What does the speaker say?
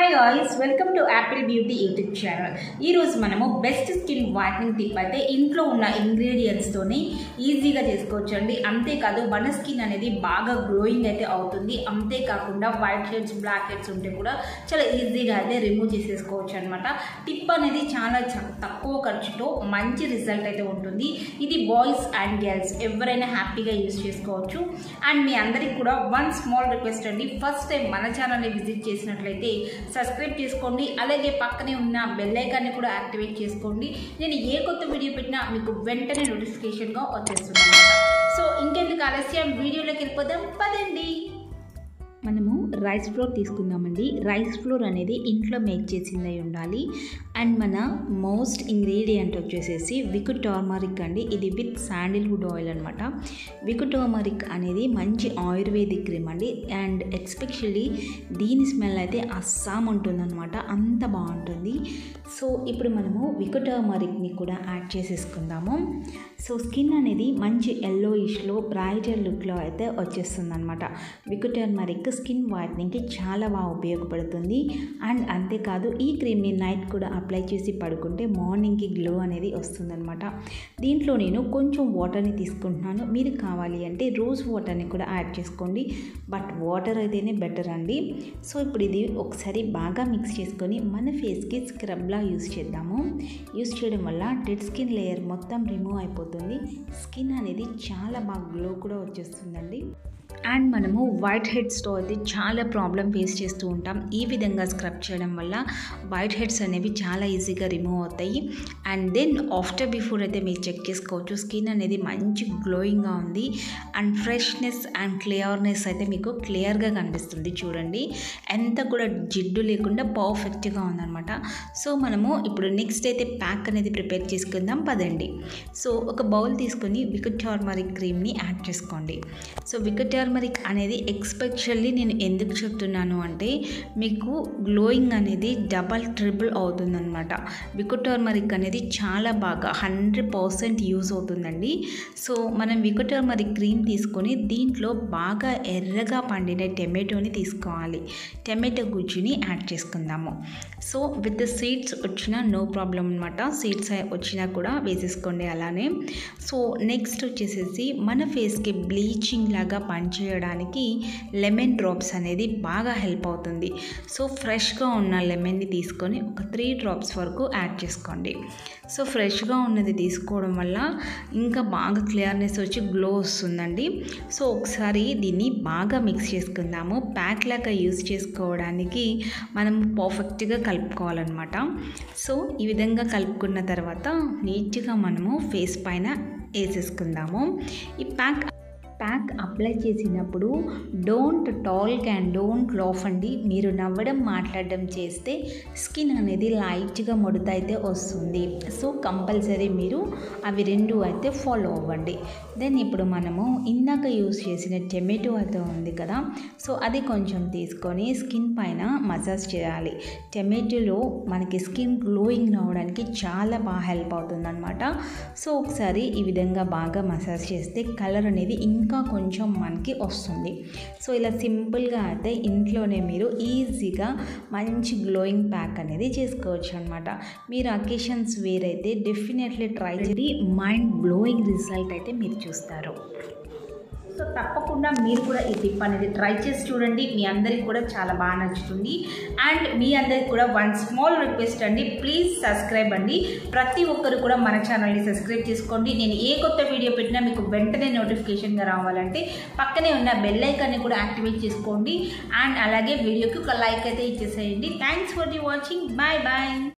hi ఆయిస్ welcome to Apple Beauty YouTube channel ఈరోజు మనము బెస్ట్ స్కిన్ వైట్నింగ్ టిప్ అయితే ఇంట్లో ఉన్న ఇంగ్రీడియంట్స్తోనే ఈజీగా చేసుకోవచ్చు అండి అంతేకాదు మన స్కిన్ అనేది బాగా గ్లోయింగ్ అయితే అవుతుంది అంతేకాకుండా వైట్ హెడ్స్ బ్లాక్ హెడ్స్ ఉంటే కూడా చాలా ఈజీగా అయితే రిమూవ్ చేసేసుకోవచ్చు అనమాట టిప్ అనేది చాలా చ- తక్కువ ఖర్చుతో మంచి రిజల్ట్ అయితే ఉంటుంది ఇది బాయ్స్ అండ్ గర్ల్స్ ఎవరైనా హ్యాపీగా యూస్ చేసుకోవచ్చు అండ్ మీ అందరికి కూడా వన్ స్మాల్ రిక్వెస్ట్ అండి ఫస్ట్ టైం మన ఛానల్ని విజిట్ చేసినట్లయితే సబ్స్క్రైబ్ చేసుకోండి అలాగే పక్కనే ఉన్న బెల్ ఐకాన్ని కూడా యాక్టివేట్ చేసుకోండి నేను ఏ కొత్త వీడియో పెట్టినా మీకు వెంటనే నోటిఫికేషన్గా వచ్చేస్తుంది సో ఇంకెందుకు ఆలస్యం వీడియోలోకి వెళ్ళిపోదాం పదండి మనము రైస్ ఫ్లోర్ తీసుకుందామండి రైస్ ఫ్లోర్ అనేది ఇంట్లో మేక్ చేసిందై ఉండాలి అండ్ మన మోస్ట్ ఇంగ్రీడియంట్ వచ్చేసేసి వికు టర్మరిక్ అండి ఇది విత్ శాండిల్వుడ్ ఆయిల్ అనమాట వికు టర్మరిక్ అనేది మంచి ఆయుర్వేదిక్ క్రీమ్ అండి అండ్ ఎక్స్పెషల్లీ దీని స్మెల్ అయితే అస్సాం ఉంటుందన్నమాట అంత బాగుంటుంది సో ఇప్పుడు మనము వికు టర్మరిక్ని కూడా యాడ్ చేసేసుకుందాము సో స్కిన్ అనేది మంచి ఎల్లోయిష్లో బ్రైటర్ లుక్లో అయితే వచ్చేస్తుంది అనమాట వికు టర్మరిక్ స్కిన్ వైట్నింగ్కి చాలా బాగా ఉపయోగపడుతుంది అండ్ అంతేకాదు ఈ క్రీమ్ని నైట్ కూడా అప్లై చేసి పడుకుంటే మార్నింగ్కి గ్లో అనేది వస్తుందన్నమాట దీంట్లో నేను కొంచెం వాటర్ని తీసుకుంటున్నాను మీరు కావాలి అంటే రోజ్ వాటర్ని కూడా యాడ్ చేసుకోండి బట్ వాటర్ అయితేనే బెటర్ అండి సో ఇప్పుడు ఇది ఒకసారి బాగా మిక్స్ చేసుకొని మన ఫేస్కి స్క్రబ్లా యూస్ చేద్దాము యూస్ చేయడం వల్ల డెడ్ స్కిన్ లేయర్ మొత్తం రిమూవ్ అయిపోతుంది స్కిన్ అనేది చాలా బాగా గ్లో కూడా వచ్చేస్తుందండి అండ్ మనము వైట్ హెడ్స్తో అయితే చాలా ప్రాబ్లం ఫేస్ చేస్తూ ఉంటాం ఈ విధంగా స్క్రబ్ చేయడం వల్ల వైట్ హెడ్స్ అనేవి చాలా ఈజీగా రిమూవ్ అవుతాయి అండ్ దెన్ ఆఫ్టర్ బిఫోర్ అయితే మీరు చెక్ చేసుకోవచ్చు స్కిన్ అనేది మంచి గ్లోయింగ్గా ఉంది అండ్ ఫ్రెష్నెస్ అండ్ క్లియర్నెస్ అయితే మీకు క్లియర్గా కనిపిస్తుంది చూడండి ఎంత కూడా జిడ్డు లేకుండా పర్ఫెక్ట్గా ఉందన్నమాట సో మనము ఇప్పుడు నెక్స్ట్ అయితే ప్యాక్ అనేది ప్రిపేర్ చేసుకుందాం పదండి సో ఒక బౌల్ తీసుకొని వికట్ టర్మరిక్ క్రీమ్ని యాడ్ చేసుకోండి సో వికట్ టర్మరిక్ అనేది ఎక్స్పెషల్లీ నేను ఎందుకు చెప్తున్నాను అంటే మీకు గ్లోయింగ్ అనేది డబల్ ట్రిపుల్ అవుతుందన్నమాట వికట్ టర్మరిక్ అనేది చాలా బాగా హండ్రెడ్ పర్సెంట్ యూస్ అవుతుందండి సో మనం వికట్ టర్మరిక్ క్రీమ్ తీసుకొని దీంట్లో బాగా ఎర్రగా పండిన టమాటోని తీసుకోవాలి టమాటో గుజ్జుని యాడ్ చేసుకుందాము సో విత్ సీడ్స్ వచ్చినా నో ప్రాబ్లం అనమాట సీడ్స్ వచ్చినా కూడా వేసేసుకోండి అలానే సో నెక్స్ట్ వచ్చేసేసి మన ఫేస్కి బ్లీచింగ్ లాగా పనిచేయడానికి లెమన్ డ్రాప్స్ అనేది బాగా హెల్ప్ అవుతుంది సో ఫ్రెష్గా ఉన్న లెమన్ని తీసుకొని ఒక త్రీ డ్రాప్స్ వరకు యాడ్ చేసుకోండి సో ఫ్రెష్గా ఉన్నది తీసుకోవడం వల్ల ఇంకా బాగా క్లియర్నెస్ వచ్చి గ్లో వస్తుందండి సో ఒకసారి దీన్ని బాగా మిక్స్ చేసుకుందాము ప్యాక్ లాగా యూస్ చేసుకోవడానికి మనం పర్ఫెక్ట్గా కలుపుకోవాలన్నమాట సో ఈ విధంగా కలుపుకున్న తర్వాత నీట్గా మనము ఫేస్ పైన వేసేసుకుందాము ఈ ప్యాక్ ప్యాక్ అప్లై చేసినప్పుడు don't talk and don't laugh అండి మీరు నవ్వడం మాట్లాడడం చేస్తే స్కిన్ అనేది లైట్గా ముడత అయితే వస్తుంది సో కంపల్సరీ మీరు అవి రెండు అయితే ఫాలో అవ్వండి దెన్ ఇప్పుడు మనము ఇందాక యూస్ చేసిన టమాటో అయితే ఉంది కదా సో అది కొంచెం తీసుకొని స్కిన్ పైన మసాజ్ చేయాలి టమాటోలో మనకి స్కిన్ గ్లోయింగ్ రావడానికి చాలా బాగా హెల్ప్ అవుతుందన్నమాట సో ఒకసారి ఈ విధంగా బాగా మసాజ్ చేస్తే కలర్ అనేది ఇంకా కొంచెం మనకి వస్తుంది సో ఇలా సింపుల్గా అయితే ఇంట్లోనే మీరు ఈజీగా మంచి గ్లోయింగ్ ప్యాక్ అనేది చేసుకోవచ్చు అనమాట మీరు అకేషన్స్ వేరైతే డెఫినెట్లీ ట్రై చేసి మైండ్ బ్లోయింగ్ రిజల్ట్ అయితే మీరు చూస్తారు సో తప్పకుండా మీరు కూడా ఈ టిప్ అనేది ట్రై చేసి చూడండి మీ అందరికి కూడా చాలా బాగా నచ్చుతుంది అండ్ మీ అందరికి కూడా వన్ స్మాల్ రిక్వెస్ట్ అండి ప్లీజ్ సబ్స్క్రైబ్ అండి ప్రతి ఒక్కరు కూడా మన ఛానల్ని సబ్స్క్రైబ్ చేసుకోండి నేను ఏ కొత్త వీడియో పెట్టినా మీకు వెంటనే నోటిఫికేషన్గా రావాలంటే పక్కనే ఉన్న బెల్ ఐకాన్ని కూడా యాక్టివేట్ చేసుకోండి అండ్ అలాగే వీడియోకి ఒక లైక్ అయితే ఇచ్చేసేయండి thanks for the watching bye bye